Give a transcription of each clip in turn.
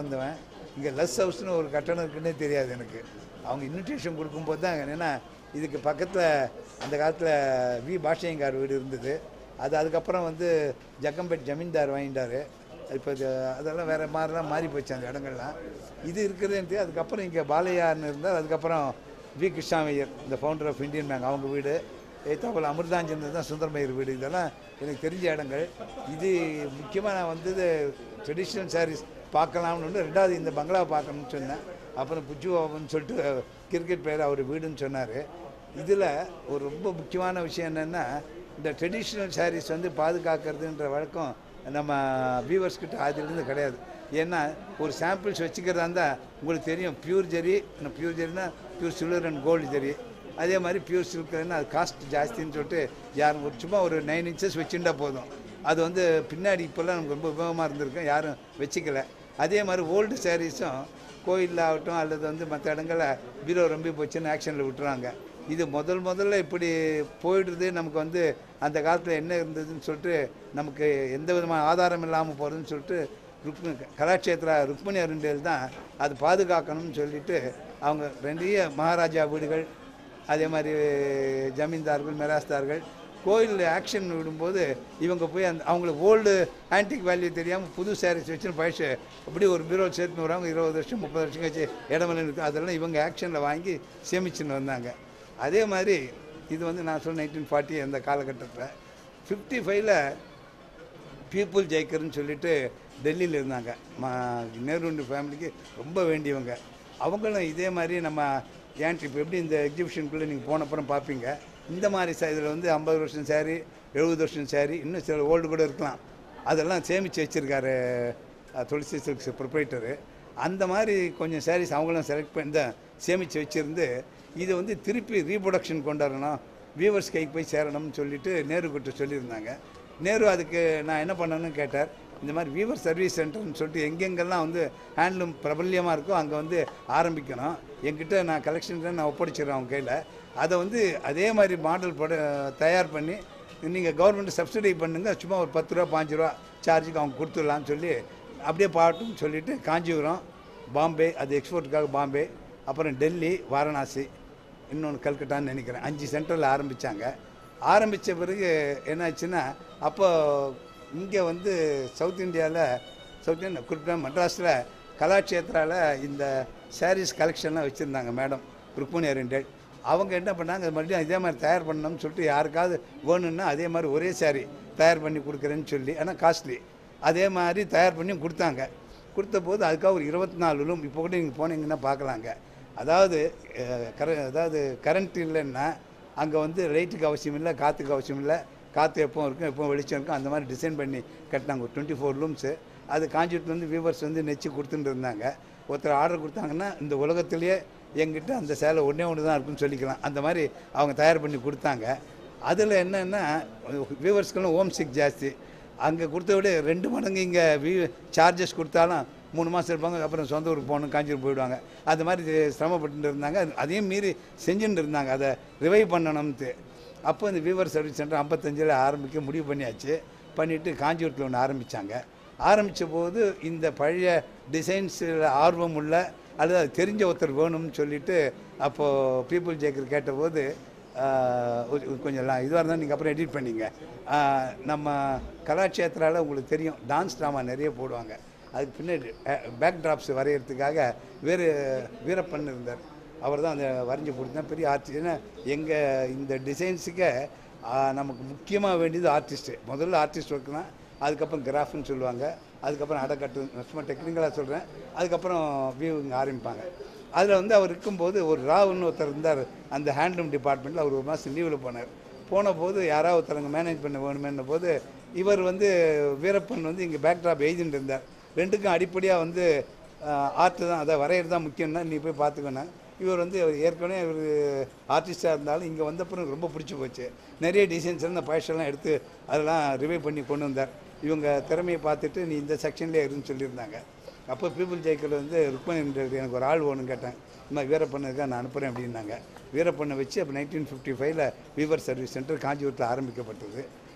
வளர்ந்தவன் இங்கே லஸ் ஹவுஸ்னு ஒரு கட்டணம் இருக்குன்னே தெரியாது எனக்கு அவங்க இன்விடேஷன் கொடுக்கும்போது தான் ஏன்னா இதுக்கு பக்கத்தில் அந்த காலத்தில் வி பாஷையங்கார் வீடு இருந்தது அது அதுக்கப்புறம் வந்து ஜக்கம்பேட் ஜமீன்தார் வாங்கிட்டாரு இப்போ இது அதெல்லாம் வேறு மாதிரிலாம் மாறி போச்சு அந்த இடங்கள்லாம் இது இருக்கிறது எனக்கு தெரியும். அதுக்கப்புறம் இங்கே பாலையார்னு இருந்தால் அதுக்கப்புறம் வி கிருஷ்ணாமையர் இந்த ஃபவுண்டர் ஆஃப் இந்தியன் பேங்க் அவங்க வீடு ஏத்தாப்பில் அமிர்தாஞ்சன் தான் சுந்தரமையர் வீடு இதெல்லாம் எனக்கு தெரிஞ்ச இடங்கள் இது முக்கியமாக நான் வந்தது ட்ரெடிஷ்னல் சாரீஸ் பார்க்கலாம்னு ஒன்று ரெண்டாவது இந்த பங்களாவை பார்க்கணும்னு சொன்னேன் அப்புறம் புஜ்ஜு பாபுன்னு சொல்லிட்டு கிரிக்கெட் பிளேயர் அவர் வீடுன்னு சொன்னார் இதில் ஒரு ரொம்ப முக்கியமான விஷயம் என்னென்னா இந்த ட்ரெடிஷ்னல் சாரீஸ் வந்து பாதுகாக்கிறதுன்ற வழக்கம் நம்ம வியூவர்ஸ் கிட்ட அதிலிருந்து கிடையாது ஏன்னா ஒரு சாம்பிள்ஸ் வச்சுக்கிறதா இருந்தால் உங்களுக்கு தெரியும் பியூர் ஜெரி பியூர் ஜெரினா pure silver and gold zari அதே மாதிரி பியூர் சில்க்னா அது காஸ்ட் ஜாஸ்தின்னு சொல்லிட்டு யாரும் ஒரு சும்மா ஒரு நைன் இன்ச்சஸ் வச்சுட்டா போதும் அது வந்து பின்னாடி இப்போல்லாம் நமக்கு ரொம்ப உபயோகமாக இருந்திருக்கும் யாரும் வச்சுக்கல அதே மாதிரி ஓல்டு சாரீஸும் கோயிலில் ஆகட்டும் அல்லது வந்து மற்ற இடங்களில் பீரோ ரொம்ப போச்சுன்னு ஆக்ஷனில் விட்டுறாங்க இது முதல் முதல்ல இப்படி போயிடுறது நமக்கு வந்து அந்த காலத்தில் என்ன இருந்ததுன்னு சொல்லிட்டு நமக்கு எந்த விதமான ஆதாரம் இல்லாமல் போகிறதுன்னு சொல்லிட்டு ருக்மி கலாட்சேத்திரா ருக்மணி அருண்டேல் தான் அது பாதுகாக்கணும்னு சொல்லிட்டு அவங்க நிறைய மகாராஜா வீடுகள் அதே மாதிரி ஜமீன்தார்கள் மிராஸ்தார்கள் கோயில் ஆக்ஷன் விடும்போது இவங்க போய் அந்த அவங்களுக்கு ஓல்டு ஆன்டிக் வேல்யூ தெரியாமல் புது சாரீஸ் வச்சுன்னு பழசு அப்படி ஒரு பீரோ சேர்த்துன்னு வராங்க இருபது வருஷம் முப்பது வருஷம் கழிச்சு இடமெல்லாம் இருக்குது அதெல்லாம் இவங்க ஆக்ஷனில் வாங்கி சேமிச்சுன்னு வந்தாங்க அதே மாதிரி இது வந்து நான் சொன்ன நைன்டீன் ஃபார்ட்டி அந்த காலகட்டத்தில் ஃபிஃப்டி ஃபைவ்ல பீப்புள் ஜெயிக்கர்னு சொல்லிட்டு டெல்லியில் இருந்தாங்க மா நேருண்டு ஃபேமிலிக்கு ரொம்ப வேண்டியவங்க அவங்களும் இதே மாதிரி நம்ம ஏன் இப்போ எப்படி இந்த எக்ஸிபிஷனுக்குள்ளே நீங்கள் போன அப்புறம் பார்ப்பீங்க இந்த மாதிரி ச இதில் வந்து ஐம்பது வருஷம் சாரி எழுபது வருஷம் சாரி இன்னும் சில ஓல்டு கூட இருக்கலாம் அதெல்லாம் சேமித்து வச்சுருக்காரு துளசி சில்க்ஸ் ப்ரொப்ரைட்டரு அந்த மாதிரி கொஞ்சம் சாரீஸ் அவங்களும் செலக்ட் பண்ணி தான் சேமித்து வச்சுருந்து இதை வந்து திருப்பி ரீப்ரொடக்ஷன் கொண்டு வரணும் வியூவர்ஸ் கைக்கு போய் சேரணும்னு சொல்லிட்டு நேரு கிட்ட சொல்லியிருந்தாங்க நேரு அதுக்கு நான் என்ன பண்ணணும்னு கேட்டார் இந்த மாதிரி வீவர் சர்வீஸ் சென்டர்னு சொல்லிட்டு எங்கெங்கெல்லாம் வந்து ஹேண்ட்லூம் பிரபல்யமாக இருக்கோ அங்கே வந்து ஆரம்பிக்கணும் என்கிட்ட நான் கலெக்ஷன் நான் ஒப்படைச்சிடுறேன் அவங்க கையில் அதை வந்து அதே மாதிரி மாடல் பட தயார் பண்ணி நீங்கள் கவர்மெண்ட் சப்சிடி பண்ணுங்க சும்மா ஒரு பத்து ரூபா பாஞ்சு ரூபா சார்ஜுக்கு அவங்க கொடுத்துடலாம்னு சொல்லி அப்படியே பாட்டுன்னு சொல்லிட்டு காஞ்சிபுரம் பாம்பே அது எக்ஸ்போர்ட்டுக்காக பாம்பே அப்புறம் டெல்லி வாரணாசி இன்னொன்று கல்கட்டான்னு நினைக்கிறேன் அஞ்சு சென்டரில் ஆரம்பித்தாங்க ஆரம்பித்த பிறகு என்னாச்சுன்னா அப்போ இங்கே வந்து சவுத் இந்தியாவில் சவுத் இந்தியா குறிப்பிட்ட மெட்ராஸில் கலாட்சேத்திராவில் இந்த சாரீஸ் கலெக்ஷன்லாம் வச்சுருந்தாங்க மேடம் ருக்மணி அருண்டேல் அவங்க என்ன பண்ணாங்க மறுபடியும் இதே மாதிரி தயார் பண்ணணும்னு சொல்லிட்டு யாருக்காவது வேணும்னா அதே மாதிரி ஒரே சாரி தயார் பண்ணி கொடுக்குறேன்னு சொல்லி ஆனால் காஸ்ட்லி அதே மாதிரி தயார் பண்ணி கொடுத்தாங்க கொடுத்த போது அதுக்காக ஒரு இருபத்தி நாலு ரூம் இப்போ கூட நீங்கள் போனீங்கன்னா பார்க்கலாங்க அதாவது அஹ், கர அதாவது கரண்ட் இல்லைன்னா அங்கே வந்து லைட்டுக்கு அவசியம் இல்லை காற்றுக்கு அவசியம் இல்லை காற்று எப்பவும் இருக்கும் எப்பவும் வெளிச்சம் இருக்கும் அந்த மாதிரி டிசைன் பண்ணி கட்டினாங்க ஒரு டுவெண்ட்டி ஃபோர் ரூம்ஸு அது காஞ்சிபுரத்துலேருந்து வியூவர்ஸ் வந்து நெச்சு கொடுத்துட்டு இருந்தாங்க ஒருத்தர் ஆர்டர் கொடுத்தாங்கன்னா இந்த உலகத்திலேயே எங்கிட்ட அந்த சேலை ஒன்றே ஒன்று தான் இருக்குன்னு சொல்லிக்கலாம் அந்த மாதிரி அவங்க தயார் பண்ணி கொடுத்தாங்க அதில் என்னென்னா வியூவர்ஸ்க்கெல்லாம் ஹோம் சிக் ஜாஸ்தி அங்கே கொடுத்த விட ரெண்டு மடங்கு இங்கே வியூ சார்ஜஸ் கொடுத்தாலும் மூணு மாதம் இருப்பாங்க அப்புறம் சொந்த ஊருக்கு போகணும் காஞ்சிபுரம் போயிடுவாங்க அது மாதிரி சிரமப்பட்டு இருந்தாங்க அதையும் மீறி செஞ்சுட்டு இருந்தாங்க அதை ரிவைவ் பண்ணணும்ட்டு அப்போ இந்த வியூவர் சர்வீஸ் சென்டர் ஐம்பத்தஞ்சில் ஆரம்பிக்க முடிவு பண்ணியாச்சு பண்ணிவிட்டு காஞ்சிபுரத்தில் ஒன்று ஆரம்பித்தாங்க ஆரம்பித்த போது இந்த பழைய டிசைன்ஸில் ஆர்வம் உள்ள அல்லது அது தெரிஞ்ச ஒருத்தர் வேணும்னு சொல்லிட்டு அப்போது பீப்புள் ஜேக்கர் கேட்டபோது ஆஹ், ஒரு- ஒரு கொஞ்சம் ல- இதுவாக இருந்தால் நீங்கள் அப்புறம் எடிட் பண்ணீங்க ஆஹ், நம்ம கலாட்சேத்திராவில் உங்களுக்கு தெரியும் டான்ஸ் ட்ராமா நிறைய போடுவாங்க அதுக்கு பின்னாடி பேக் ட்ராப்ஸ் வரைகிறதுக்காக வேறு வீரப்பன் இருந்தார் அவர் தான் அந்த வரைஞ்சி கொடுத்தா பெரிய ஆர்டிஸ்ட் ஏன்னா எங்கள் இந்த டிசைன்ஸுக்கு நமக்கு முக்கியமாக வேண்டியது ஆர்டிஸ்ட்டு முதல்ல ஆர்டிஸ்ட் ஒர்க் தான் அதுக்கப்புறம் கிராஃப்னு சொல்லுவாங்க அதுக்கப்புறம் அடைக்கட்டு நான் சும்மா டெக்னிக்கலாக சொல்கிறேன் அதுக்கப்புறம் வியூவிங் ஆரம்பிப்பாங்க அதில் வந்து அவர் இருக்கும்போது ஒரு ராவுன்னு ஒருத்தர் இருந்தார் அந்த ஹேண்ட்லூம் டிபார்ட்மெண்ட்டில் அவர் ஒரு மாதம் லீவில் போனார் போன போது யாராவது ஒருத்தரங்க மேனேஜ் பண்ண வேணுமேன்ன போது இவர் வந்து வீரப்பன் வந்து இங்கே பேக்ட்ராப் எழுதிட்டு இருந்தார் ரெண்டுக்கும் அடிப்படையாக வந்து ஆர்ட்டு தான் அதை வரைகிறது தான் முக்கியம்னா நீ போய் பார்த்துக்கணும் இவர் வந்து அவர் ஏற்கனவே இவர் ஆர்டிஸ்டாக இருந்தாலும் இங்கே வந்தப்புறம் ரொம்ப பிடிச்சி போச்சு நிறைய டிசைன்ஸ் இந்த பழசெல்லாம் எடுத்து அதெல்லாம் ரிவைவ் பண்ணி கொண்டு வந்தார் இவங்க திறமையை பார்த்துட்டு நீ இந்த செக்ஷன்லேயே இருன்னு சொல்லியிருந்தாங்க அப்போ பீப்புள் ஜெயிக்கர் வந்து ருக்மணி எனக்கு ஒரு ஆள் வேணும்னு கேட்டேன் இந்த மாதிரி வீரப்பண்ணுக்காக நான் அனுப்புகிறேன் அப்படின்னாங்க வீரப்பண்ணை வச்சு அப்போ நைன்டீன் ஃபிஃப்டி ஃபைவ்ல வீவர் சர்வீஸ் சென்டர் காஞ்சிபுரத்தில் ஆரம்பிக்கப்பட்டது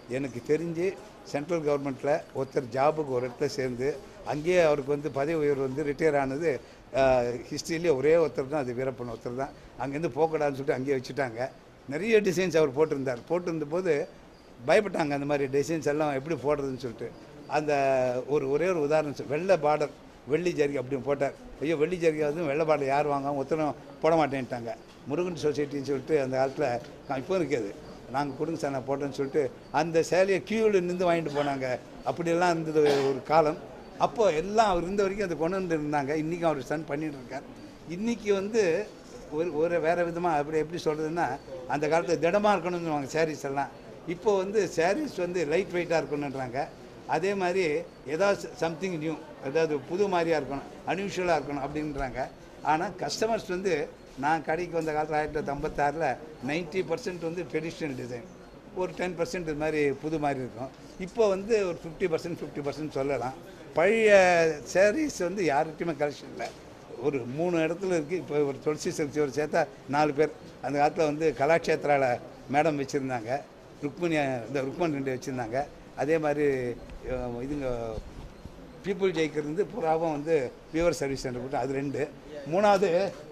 எனக்கு தெரிஞ்சு சென்ட்ரல் கவர்மெண்ட்டில் ஒருத்தர் ஜாபுக்கு ஒரு இடத்துல சேர்ந்து அங்கேயே அவருக்கு வந்து பதவி உயர்வு வந்து ரிட்டையர் ஆனது ஹிஸ்ட்ரியிலே ஒரே ஒருத்தர் தான் அது வீரப்பன் ஒருத்தர் தான் அங்கேருந்து போகக்கூடாதுன்னு சொல்லிட்டு அங்கேயே வச்சுட்டாங்க நிறைய டிசைன்ஸ் அவர் போட்டிருந்தார் போட்டிருந்த போது பயப்பட்டாங்க அந்த மாதிரி டிசைன்ஸ் எல்லாம் எப்படி போடுறதுன்னு சொல்லிட்டு அந்த ஒரு ஒரே ஒரு உதாரணம் சொல் வெள்ளை பார்டர் வெள்ளி ஜரிகை அப்படி போட்டார் ஐயோ வெள்ளி ஜரிகை வந்து வெள்ளை பார்டர் யார் வாங்காம ஒருத்தரும் போட மாட்டேன்ட்டாங்க முருகன் சொசைட்டின்னு சொல்லிட்டு அந்த காலத்தில் இப்போ இருக்குது நாங்கள் கொடுங்க சார் நான் போட்டேன்னு சொல்லிட்டு அந்த சேலையை கியூவில் நின்று வாங்கிட்டு போனாங்க அப்படியெல்லாம் இருந்தது ஒரு காலம் அப்போ எல்லாம் அவர் இருந்த வரைக்கும் அதை கொண்டு வந்து இருந்தாங்க இன்றைக்கும் அவர் சன் பண்ணிட்டு இருக்கார் இன்றைக்கி வந்து ஒரு ஒரு வேறு விதமாக அப்படி எப்படி சொல்கிறதுன்னா அந்த காலத்தில் திடமாக இருக்கணும்னு சாரீஸ் எல்லாம் இப்போ வந்து சாரீஸ் வந்து லைட் வெயிட்டாக இருக்கணுன்றாங்க அதே மாதிரி ஏதாவது சம்திங் நியூ அதாவது புது மாதிரியாக இருக்கணும் அன்யூஷுவலாக இருக்கணும் அப்படின்றாங்க ஆனால் கஸ்டமர்ஸ் வந்து நான் கடைக்கு வந்த காலத்தில் ஆயிரத்தி தொள்ளாயிரத்தி ஐம்பத்தாறில் நைன்ட்டி பர்சன்ட் வந்து ட்ரெடிஷ்னல் டிசைன் ஒரு டென் பர்சன்ட் இது மாதிரி புது மாதிரி இருக்கும் இப்போ வந்து ஒரு ஃபிஃப்டி பர்சன்ட் ஃபிஃப்டி பர்சன்ட் சொல்லலாம் பழைய சாரீஸ் வந்து யார்கிட்டையுமே கலெக்ஷன் இல்லை ஒரு மூணு இடத்துல இருக்குது இப்போ ஒரு துளசி சிறுச்சி ஒரு சேர்த்தா நாலு பேர் அந்த காலத்தில் வந்து கலாட்சேத்திராவில் மேடம் வச்சுருந்தாங்க ருக்மணி இந்த ருக்மன் ரெண்டு வச்சுருந்தாங்க அதே மாதிரி அஹ், இதுங்க பீப்புள் ஜெயிக்கிறது வந்து புறாவும் வந்து வியூவர் சர்வீஸ் சென்டர் போட்டு அது ரெண்டு மூணாவது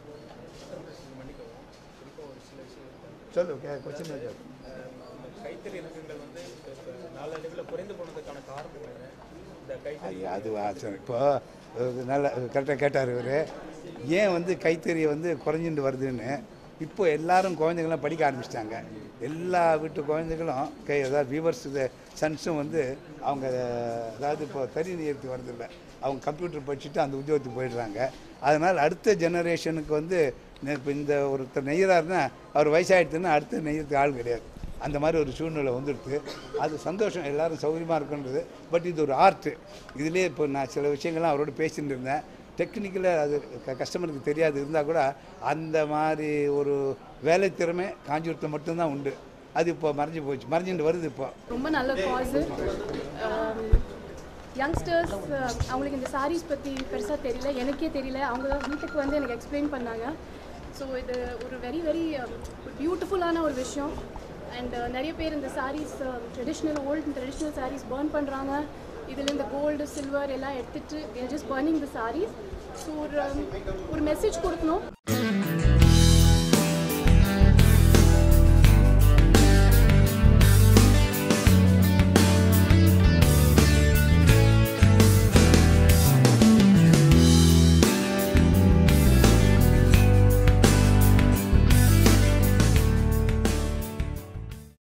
சொல்லு கே கொஸ்டின் சொல்லு கைத்தறி இலக்கங்கள் வந்து இப்போ நாளடைவில் குறைந்து போனதுக்கான காரணம் என்ன இந்த கைத்தறி ஐயா அது சரி இப்போ இது நல்ல கரெக்டாக கேட்டார் இவர் ஏன் வந்து கைத்தறி வந்து குறைஞ்சிட்டு வருதுன்னு இப்போ எல்லாரும் குழந்தைங்களாம் படிக்க ஆரம்பிச்சிட்டாங்க எல்லா வீட்டு குழந்தைகளும் கை அதாவது வியூவர்ஸ் சன்ஸும் வந்து அவங்க அதாவது இப்போ தறி நெய்யறதுக்கு வரதில்லை அவங்க கம்ப்யூட்டர் படிச்சுட்டு அந்த உத்தியோகத்துக்கு போயிடுறாங்க அதனால் அடுத்த ஜெனரேஷனுக்கு வந்து இப்போ இந்த ஒருத்தர் நெய்யறாருன்னா அவர் வயசாகிடுதுன்னா அடுத்த நெய்யறதுக்கு ஆள் கிடையாது அந்த மாதிரி ஒரு சூழ்நிலை வந்துடுது அது சந்தோஷம் எல்லாரும் சௌகரியமாக இருக்குன்றது பட் இது ஒரு ஆர்ட்டு இதுலேயே இப்போ நான் சில விஷயங்கள்லாம் அவரோட பேசிட்டு இருந்தேன் டெக்னிக்கலாக அது க- கஸ்டமருக்கு தெரியாது இருந்தால் கூட அந்த மாதிரி ஒரு வேலை திறமை காஞ்சிபுரத்தில் மட்டும்தான் உண்டு அது இப்போ மறைஞ்சு போச்சு மறைஞ்சிட்டு வருது இப்போ ரொம்ப நல்ல காசு யங்ஸ்டர்ஸ் அவங்களுக்கு இந்த சாரீஸ் பற்றி பெருசாக தெரியல எனக்கே தெரியல அவங்க தான் வீட்டுக்கு வந்து எனக்கு எக்ஸ்பிளைன் பண்ணாங்க ஸோ இது ஒரு வெரி வெரி பியூட்டிஃபுல்லான ஒரு விஷயம் அண்ட் நிறைய பேர் இந்த saris traditional old traditional saris burn பண்ணுறாங்க இதில் இந்த கோல்டு சில்வர் எல்லாம் எடுத்துட்டு just burning the saris so ஒரு ஒரு மெசேஜ் கொடுக்கணும்